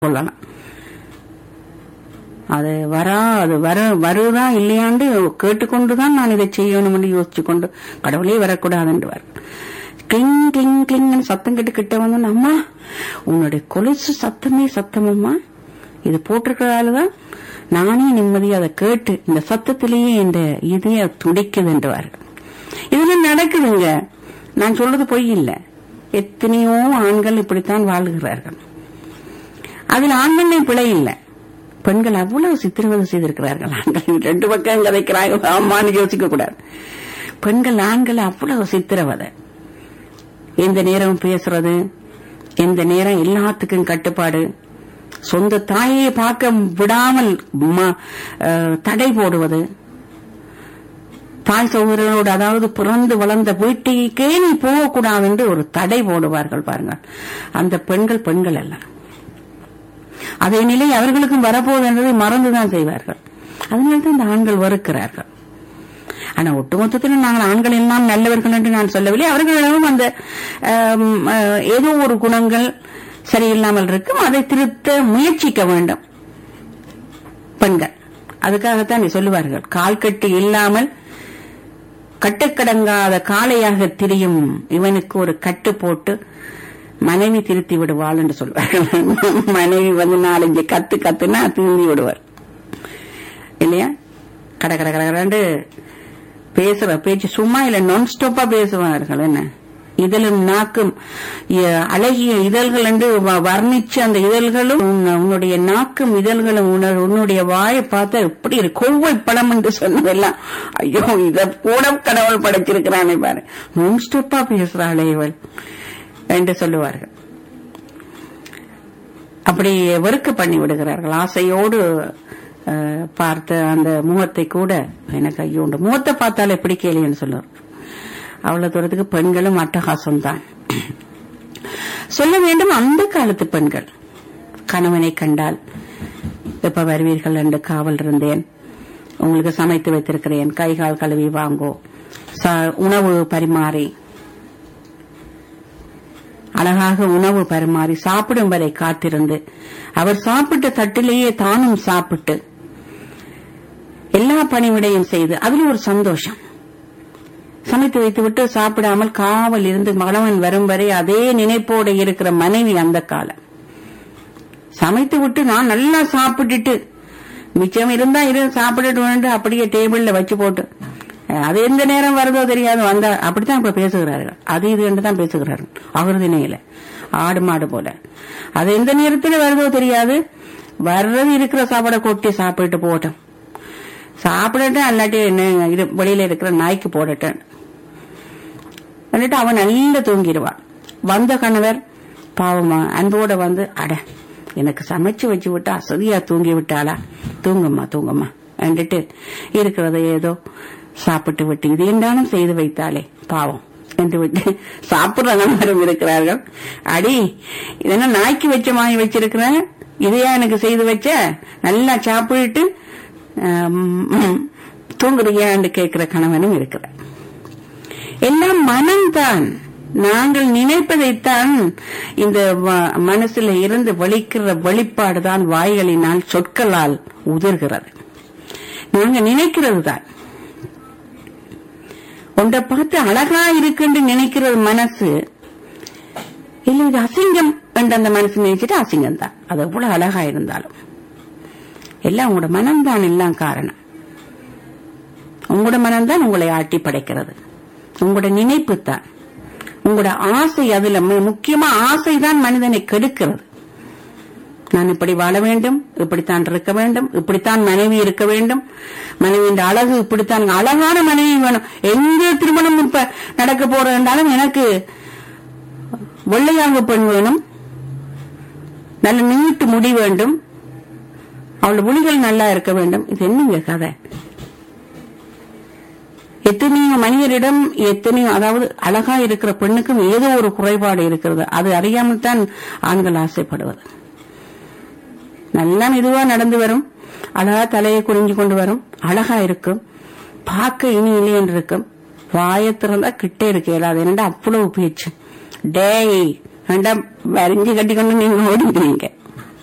கொள்ளலாம் அது வரா அது வர வருதா இல்லையாண்டு கேட்டுக்கொண்டுதான் நான் இதை செய்யணும்னு யோசிச்சு கொண்டு கடவுளே வரக்கூடாதுன்றவர் கிளிங் கிளிங் கிளிங்னு சத்தம் கேட்டு கிட்ட வந்து அம்மா உன்னுடைய கொலுசு சத்தமே சத்தமம்மா இது போட்டிருக்கிறதாலதான் நானே நிம்மதியா அதை கேட்டு இந்த சத்தத்திலேயே இந்த இதய துடிக்குதுன்றவார் இதெல்லாம் நடக்குதுங்க நான் சொல்றது பொய் இல்லை எத்தனையோ ஆண்கள் இப்படித்தான் வாழ்கிறார்கள் அதில் ஆண்களே பிழை இல்லை பெண்கள் அவ்வளவு சித்திரவதை செய்திருக்கிறார்கள் ஆண்கள் ரெண்டு பக்கம் கதைக்கிறாங்க அம்மான்னு யோசிக்க கூடாது பெண்கள் ஆண்கள் அவ்வளவு சித்திரவதை எந்த நேரம் பேசுறது எந்த நேரம் எல்லாத்துக்கும் கட்டுப்பாடு சொந்த தாயை பார்க்க விடாமல் ம- அஹ், தடை போடுவது தாய் சகோதரர்களோடு அதாவது பிறந்து வளர்ந்த வீட்டுக்கே நீ போகக்கூடாது என்று ஒரு தடை போடுவார்கள் பாருங்கள் அந்த பெண்கள் பெண்கள் அல்ல அதே நிலை அவர்களுக்கும் வரப்போகுது என்பதை மறந்துதான் செய்வார்கள் அதனால்தான் இந்த ஆண்கள் வெறுக்கிறார்கள் ஆனா ஒட்டுமொத்தத்தில் நாங்கள் ஆண்கள் எல்லாம் நல்லவர்கள் என்று நான் சொல்லவில்லை அவர்களிடமும் அந்த ஆம், அஹ், ஏதோ ஒரு குணங்கள் சரியில்லாமல் இருக்கும் அதை திருத்த முயற்சிக்க வேண்டும் பெண்கள் அதுக்காகத்தான் சொல்லுவார்கள் கால் கட்டு இல்லாமல் கட்டுக்கடங்காத காளையாக திரியும் இவனுக்கு ஒரு கட்டு போட்டு மனைவி திருத்தி விடுவாள் என்று சொல்வார்கள் மனைவி வந்து நாலஞ்சு கத்து கத்துனா திருந்தி விடுவார் இல்லையா கட கட கட கடண்டு பேசுற பேச்சு சும்மா இல்ல நான் ஸ்டாப்பா பேசுவார்கள் என்ன இதழும் நாக்கும் எ- அழகிய இதழ்கள் என்று வ- வர்ணிச்சு அந்த இதழ்களும் உன்- உன்னுடைய நாக்கும் இதழ்களும் உன்ன- உன்னுடைய வாயை பார்த்தா எப்படி இருக்கு கொவ்வை பழம் என்று சொன்னதெல்லாம் ஐயோ இத கூட கடவுள் படைச்சிருக்கிறானே பாரு நான் ஸ்டாப்பா பேசுறாளே இவள் என்று சொல்லுவார்கள் அப்படி வெறுக்க பண்ணி விடுகிறார்கள் ஆசையோடு அஹ், பார்த்த அந்த முகத்தை கூட எனக்கு ஐயோ இந்த முகத்தை பார்த்தாலே பிடிக்கலையேன்னு சொல்லுவார் அவ்வளவு தூரத்துக்கு பெண்களும் அட்டகாசம் தான் சொல்ல வேண்டும் அந்த காலத்து பெண்கள் கணவனை கண்டால் எப்ப வருவீர்கள் என்று காவல் இருந்தேன் உங்களுக்கு சமைத்து வைத்திருக்கிறேன் கை கால் கழுவி வாங்கோ ச- உணவு பரிமாறி அழகாக உணவு பரிமாறி சாப்பிடும் வரை காத்திருந்து அவர் சாப்பிட்ட தட்டிலேயே தானும் சாப்பிட்டு எல்லா பணிவிடையும் செய்து அதில் ஒரு சந்தோஷம் சமைத்து வைத்துவிட்டு சாப்பிடாமல் காவல் இருந்து மகனவன் வரும் வரை அதே நினைப்போடு இருக்கிற மனைவி அந்த காலம் சமைத்து விட்டு நான் நல்லா சாப்பிட்டுட்டு மிச்சம் இருந்தா இரு சாப்பிட்டுட்டு வந்து அப்படியே டேபிள்ல வச்சு போட்டு அஹ், அது எந்த நேரம் வருதோ தெரியாது வந்தா அப்படித்தான் இப்ப பேசுகிறார்கள் அது இது என்று தான் பேசுகிறார்கள் அவர் திணையில ஆடு மாடு போல அது எந்த நேரத்துல வருதோ தெரியாது வர்றது இருக்கிற சாப்பாடை கொட்டி சாப்பிட்டு போட்டோம் சாப்பிடட்டும் அல்லாட்டி என்ன இது வெளியில இருக்கிற நாய்க்கு போடட்டும் வந்துட்டு அவன் நல்லா தூங்கிடுவான் வந்த கணவர் பாவமா அன்போட வந்து அட எனக்கு சமைச்சு வச்சு விட்டா அசதியா தூங்கி விட்டாளா தூங்கம்மா தூங்கம்மா வந்துட்டு இருக்கிறத ஏதோ சாப்பிட்டு விட்டு இது என்றாலும் செய்து வைத்தாளே பாவம் என்று விட்டு சாப்பிடுற நண்பரும் இருக்கிறார்கள் அடி இதென்ன நாய்க்கு வச்ச மாதிரி வச்சிருக்கிறேன் இதையா எனக்கு செய்து வச்ச நல்லா சாப்பிட்டு ஆம், தூங்குறியான்னு கேட்கிற கணவனும் இருக்கிறார் எல்லாம் மனம்தான் நாங்கள் நினைப்பதைத்தான் இந்த வ- மனசுல இருந்து வெளிக்கிற வெளிப்பாடுதான் வாய்களினால் சொற்களால் உதிர்கிறது நாங்க நினைக்கிறது தான் ஒன்றை பார்த்து அழகா இருக்குன்னு நினைக்கிறது மனசு இல்ல இது அசிங்கம் என்று அந்த மனசு நினைச்சிட்டு அசிங்கம் தான் அது எவ்வளவு அழகா இருந்தாலும் எல்லாம் உங்களோட மனம்தான் எல்லாம் காரணம் உங்களோட மனம்தான் உங்களை ஆட்டி படைக்கிறது உங்களோட நினைப்பு தான் உங்களோட ஆசை அதுல மு- முக்கியமா ஆசை தான் மனிதனை கெடுக்கிறது நான் இப்படி வாழ வேண்டும் இப்படித்தான் இருக்க வேண்டும் இப்படித்தான் மனைவி இருக்க வேண்டும் மனைவியின் அழகு இப்படித்தான் அழகான மனைவி வேணும் எந்த திருமணம் இப்ப நடக்க போறதுனாலும் எனக்கு வெள்ளையாக பெண் வேணும் நல்ல நீட்டு முடி வேண்டும் அவள் மொழிகள் நல்லா இருக்க வேண்டும் இது என்னங்க கதை எத்தனையோ மனிதரிடம் எத்தனையோ அதாவது அழகா இருக்கிற பெண்ணுக்கும் ஏதோ ஒரு குறைபாடு இருக்கிறது அது அறியாமல் தான் ஆண்கள் ஆசைப்படுவது நல்லா மெதுவா நடந்து வரும் அழகா தலையை குனிஞ்சு கொண்டு வரும் அழகா இருக்கும் பார்க்க இனி இனி என்று இருக்கும் வாயை திறந்தா கிட்டே இருக்க இயலாது என்னடா அவ்வளவு பேச்சு டேய் வேண்டாம் வரைஞ்சு கட்டி கொண்டு நீங்க ஓடிடுவீங்க